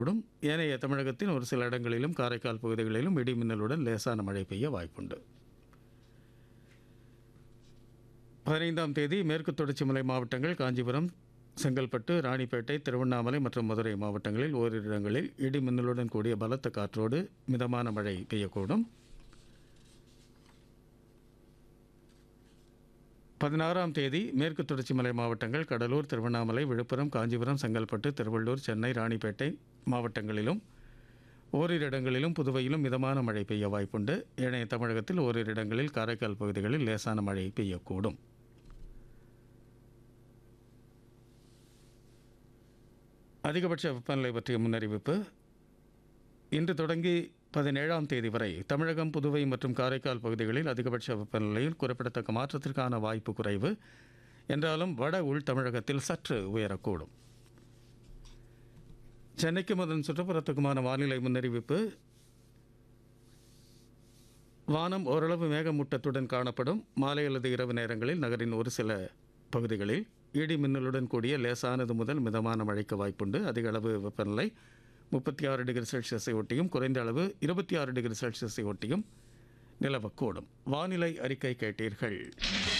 கூடும் ஏனைய தமிழகத்தின் ஒரு சில இடங்களிலும் காரைக்கால் பகுதிகளிலும் இடி மின்னலுடன் லேசான மழை பெய்ய வாய்ப்புண்டு பதினைந்தாம் தேதி மேற்கு தொடர்ச்சி மலை மாவட்டங்கள் காஞ்சிபுரம் செங்கல்பட்டு ராணிப்பேட்டை திருவண்ணாமலை மற்றும் மதுரை மாவட்டங்களில் ஓரிரு இடங்களில் இடி மின்னலுடன் கூடிய பலத்த காற்றோடு மிதமான மழை பெய்யக்கூடும் பதினாறாம் தேதி மேற்கு தொடர்ச்சி மலை மாவட்டங்கள் கடலூர் திருவண்ணாமலை விழுப்புரம் காஞ்சிபுரம் செங்கல்பட்டு திருவள்ளூர் சென்னை ராணிப்பேட்டை மாவட்டங்களிலும் ஓரிரு இடங்களிலும் புதுவையிலும் மிதமான மழை பெய்ய வாய்ப்புண்டு ஏனைய தமிழகத்தில் ஓரிரு இடங்களில் காரைக்கால் பகுதிகளில் லேசான மழை பெய்யக்கூடும் அதிகபட்ச வெப்பநிலை பற்றிய முன்னறிவிப்பு இன்று தொடங்கி பதினேழாம் தேதி வரை தமிழகம் புதுவை மற்றும் காரைக்கால் பகுதிகளில் அதிகபட்ச வெப்பநிலையில் குறிப்பிடத்தக்க மாற்றத்திற்கான வாய்ப்பு குறைவு என்றாலும் வட உள் தமிழகத்தில் சற்று உயரக்கூடும் சென்னைக்கும் அதன் சுற்றுப்புறத்துக்குமான வானிலை முன்னறிவிப்பு வானம் ஓரளவு மேகமூட்டத்துடன் காணப்படும் மாலை அல்லது இரவு நேரங்களில் நகரின் ஒரு சில பகுதிகளில் இடி மின்னலுடன் கூடிய லேசானது முதல் மிதமான மழைக்கு வாய்ப்புண்டு அதிக அளவு வெப்பநிலை முப்பத்தி ஆறு டிகிரி செல்சியஸை ஒட்டியும் குறைந்த அளவு இருபத்தி ஆறு டிகிரி செல்சியஸை ஒட்டியும் நிலவக்கூடும் வானிலை அறிக்கை கேட்டீர்கள்